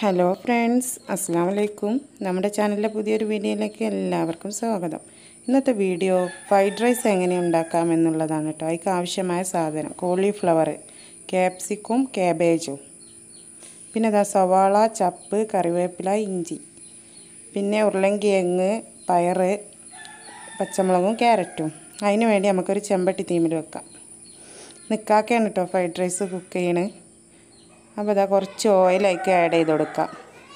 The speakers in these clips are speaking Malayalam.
ഹലോ ഫ്രണ്ട്സ് അസ്സാം വലൈക്കും നമ്മുടെ ചാനലിലെ പുതിയൊരു വീഡിയോയിലേക്ക് എല്ലാവർക്കും സ്വാഗതം ഇന്നത്തെ വീഡിയോ ഫ്രൈഡ് റൈസ് എങ്ങനെ ഉണ്ടാക്കാം എന്നുള്ളതാണ് കേട്ടോ അതിക്ക് ആവശ്യമായ സാധനം കോളിഫ്ലവർ ക്യാപ്സിക്കും ക്യാബേജും പിന്നെ ഇതാ സവാള ചപ്പ് കറിവേപ്പില ഇഞ്ചി പിന്നെ ഉരുളങ്കിഴങ്ങ് പയറ് പച്ചമുളകും ക്യാരറ്റും അതിന് വേണ്ടി നമുക്കൊരു ചെമ്പട്ടി തീമിൽ വെക്കാം നിൽക്കാക്കയാണ് കേട്ടോ ഫ്രൈഡ് റൈസ് കുക്ക് ചെയ്യണേ അപ്പോൾ ഇതാ കുറച്ച് ഓയിലേക്ക് ആഡ് ചെയ്ത് കൊടുക്കാം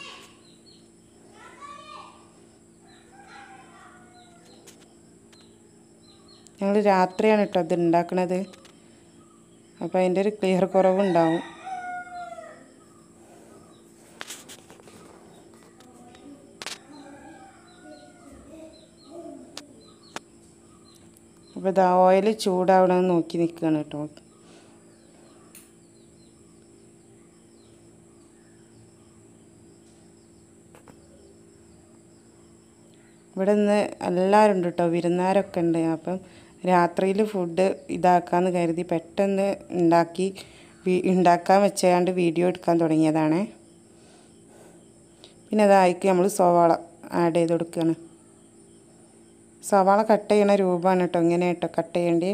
ഞങ്ങൾ രാത്രിയാണ് കേട്ടോ ഇത് ഉണ്ടാക്കണത് അപ്പോൾ അതിൻ്റെ ഒരു ക്ലിയർ കുറവുണ്ടാവും അപ്പോൾ ഇതാ ഓയിൽ ചൂടാവണമെന്ന് നോക്കി നിൽക്കുകയാണ് കേട്ടോ ഇവിടെ നിന്ന് എല്ലാവരും ഉണ്ട് കേട്ടോ വിരുന്നാരൊക്കെ ഉണ്ട് അപ്പം രാത്രിയിൽ ഫുഡ് ഇതാക്കാമെന്ന് കരുതി പെട്ടെന്ന് ഉണ്ടാക്കി ഉണ്ടാക്കാൻ വെച്ചാണ്ട് വീഡിയോ എടുക്കാൻ തുടങ്ങിയതാണ് പിന്നെ അതായിക്ക് നമ്മൾ സവാള ആഡ് ചെയ്ത് കൊടുക്കുകയാണ് സവാള കട്ട് ചെയ്യണ രൂപമാണ് കേട്ടോ ഇങ്ങനെ കേട്ടോ കട്ട് ചെയ്യേണ്ടത്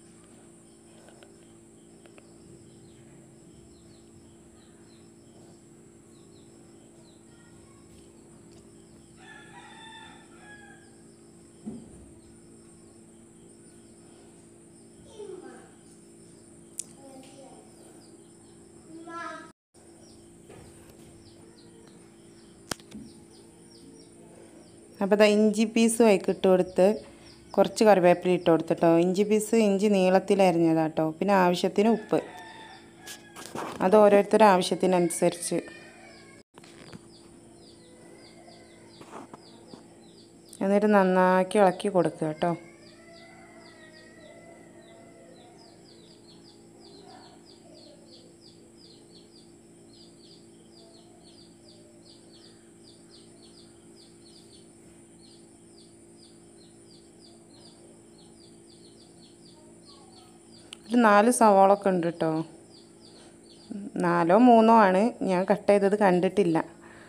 അപ്പോൾ ഇതാ ഇഞ്ചി പീസും അതിക്ക് ഇട്ട് കൊടുത്ത് കുറച്ച് കറിവേപ്പില ഇട്ട് കൊടുത്തിട്ടോ ഇഞ്ചി പീസ് ഇഞ്ചി നീളത്തിലരിഞ്ഞതാട്ടോ പിന്നെ ആവശ്യത്തിന് ഉപ്പ് അത് ഓരോരുത്തരുടെ ആവശ്യത്തിനനുസരിച്ച് എന്നിട്ട് നന്നാക്കി ഇളക്കി കൊടുക്കുക കേട്ടോ ഒരു നാല് സവാളൊക്കെ ഉണ്ട് കേട്ടോ നാലോ മൂന്നോ ആണ് ഞാൻ കട്ട് ചെയ്തത് കണ്ടിട്ടില്ല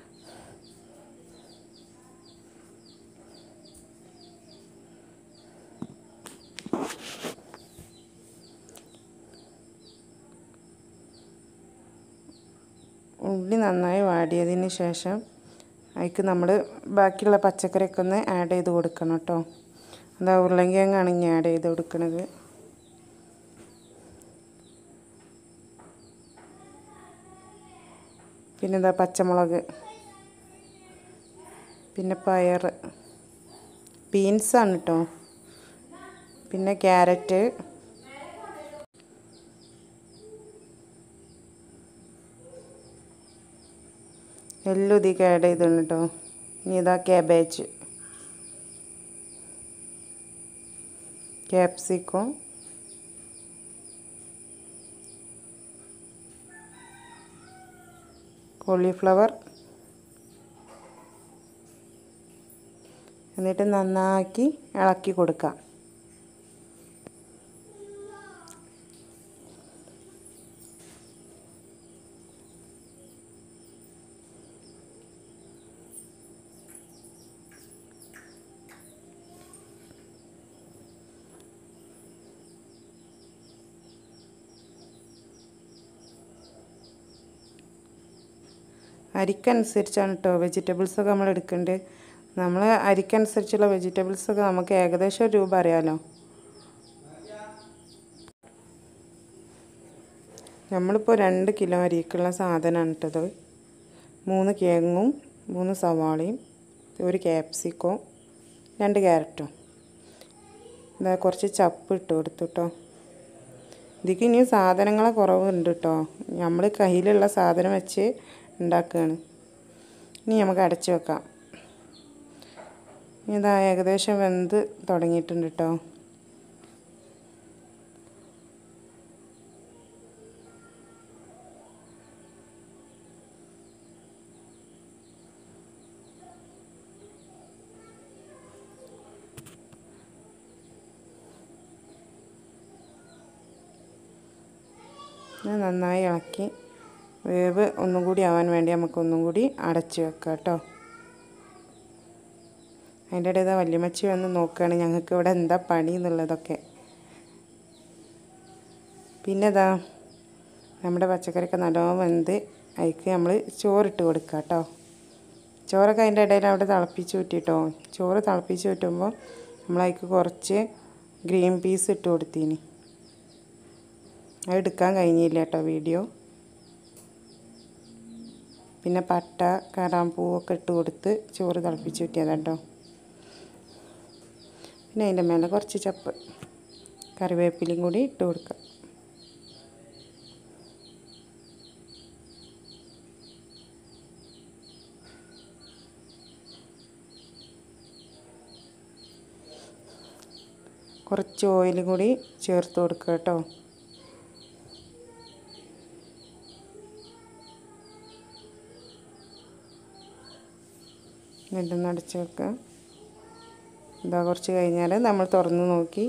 ഉള്ളി നന്നായി വാടിയതിന് ശേഷം അതിക്ക് നമ്മൾ ബാക്കിയുള്ള പച്ചക്കറിയൊക്കെ ഒന്ന് ആഡ് ചെയ്ത് കൊടുക്കണം കേട്ടോ അതാ ഉരുളങ്കിഴങ്ങാണ് ഇനി ആഡ് ചെയ്ത് കൊടുക്കുന്നത് പിന്നെ എന്താ പച്ചമുളക് പിന്നെ പയർ ബീൻസാണ് കേട്ടോ പിന്നെ ക്യാരറ്റ് എല്ലാം ഇതിലേക്ക് ആഡ് ചെയ്തിട്ടുണ്ട് കേട്ടോ ഇനി ഇതാ ക്യാബേജ് ക്യാപ്സിക്കം കോളിഫ്ലവർ എന്നിട്ട് നന്നാക്കി ഇളക്കി കൊടുക്കാം അരിക്കനുസരിച്ചാണ് കേട്ടോ വെജിറ്റബിൾസൊക്കെ നമ്മൾ എടുക്കേണ്ടത് നമ്മൾ അരിക്കനുസരിച്ചുള്ള വെജിറ്റബിൾസൊക്കെ നമുക്ക് ഏകദേശം ഒരു രൂപ അറിയാമല്ലോ നമ്മളിപ്പോൾ രണ്ട് കിലോ അരിക്കുള്ള സാധനമാണ് ഇട്ടത് മൂന്ന് കിഴങ്ങും മൂന്ന് സവാളയും ഒരു ക്യാപ്സിക്കോ രണ്ട് ക്യാരറ്റും ഇതാ കുറച്ച് ചപ്പ് ഇട്ട് കൊടുത്തു കേട്ടോ ഇതിക്ക് ഇനി സാധനങ്ങളെ കുറവുണ്ട് കേട്ടോ നമ്മൾ കയ്യിലുള്ള സാധനം വെച്ച് ഉണ്ടാക്കുകയാണ് ഇനി നമുക്ക് അടച്ചു വെക്കാം ഇതാ ഏകദേശം വെന്ത് തുടങ്ങിയിട്ടുണ്ട് കേട്ടോ നന്നായി ഇളക്കി വേവ് ഒന്നും കൂടി ആവാൻ വേണ്ടി നമുക്ക് ഒന്നും കൂടി അടച്ച് വെക്കാം കേട്ടോ അതിൻ്റെ ഇടയിൽ വല്യമ്മച്ചി വന്ന് നോക്കുകയാണ് ഞങ്ങൾക്ക് ഇവിടെ എന്താ പണി എന്നുള്ളതൊക്കെ പിന്നെ ഇതാ നമ്മുടെ പച്ചക്കറിയൊക്കെ നല്ലോണം വെന്ത് അതിക്ക് നമ്മൾ ചോറിട്ട് കൊടുക്കുക കേട്ടോ ചോറൊക്കെ അതിൻ്റെ ഇടയിൽ അവിടെ തിളപ്പിച്ച് ഊറ്റിട്ടോ ചോറ് തിളപ്പിച്ച് ഊറ്റുമ്പോൾ നമ്മൾ അതിക്ക് കുറച്ച് ഗ്രീൻ പീസ് ഇട്ട് കൊടുത്തീനി അത് എടുക്കാൻ കഴിഞ്ഞില്ല കേട്ടോ വീഡിയോ പിന്നെ പട്ട കറാമ്പൂവൊക്കെ ഇട്ട് കൊടുത്ത് ചോറ് തിളപ്പിച്ച് ഊറ്റിയതാട്ടോ പിന്നെ അതിൻ്റെ മേലെ കുറച്ച് ചപ്പ് കറിവേപ്പിലയും കൂടി ഇട്ട് കൊടുക്കുക കുറച്ച് ഓയിൽ കൂടി ചേർത്ത് കൊടുക്കുക കേട്ടോ എന്നിട്ടൊന്ന് അടച്ച് വെക്കുക ഇതാ കുറച്ച് കഴിഞ്ഞാൽ നമ്മൾ തുറന്ന് നോക്കി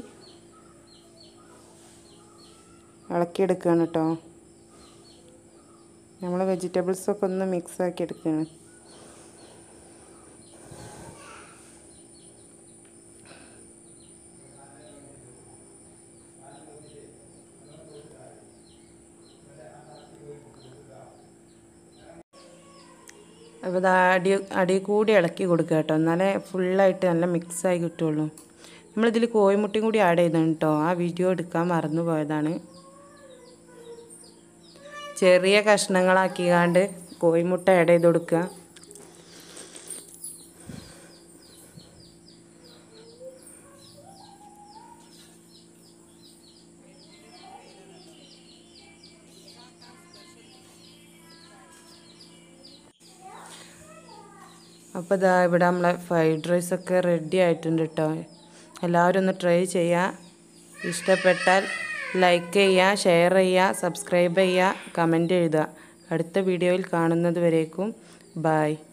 ഇളക്കിയെടുക്കുകയാണ് കേട്ടോ നമ്മൾ വെജിറ്റബിൾസൊക്കെ ഒന്ന് മിക്സ് ആക്കി എടുക്കുകയാണ് അപ്പോൾ ഇത് അടി അടി കൂടി ഇളക്കി കൊടുക്കുക കേട്ടോ എന്നാലേ ഫുള്ളായിട്ട് നല്ല മിക്സായി കിട്ടുള്ളൂ നമ്മളിതിൽ കോഴിമുട്ടയും കൂടി ആഡ് ചെയ്താണ് കേട്ടോ ആ വീഡിയോ എടുക്കാൻ മറന്നു പോയതാണ് ചെറിയ കഷ്ണങ്ങളാക്കിക്കാണ്ട് കോഴിമുട്ട ആഡ് ചെയ്ത് കൊടുക്കുക അപ്പോൾ ഇതാ ഇവിടെ നമ്മളെ ഫ്രൈഡ് റൈസൊക്കെ റെഡി ആയിട്ടുണ്ട് കേട്ടോ എല്ലാവരും ഒന്ന് ട്രൈ ചെയ്യുക ഇഷ്ടപ്പെട്ടാൽ ലൈക്ക് ചെയ്യുക ഷെയർ ചെയ്യുക സബ്സ്ക്രൈബ് ചെയ്യുക കമൻറ്റ് എഴുതുക അടുത്ത വീഡിയോയിൽ കാണുന്നത് വരേക്കും ബായ്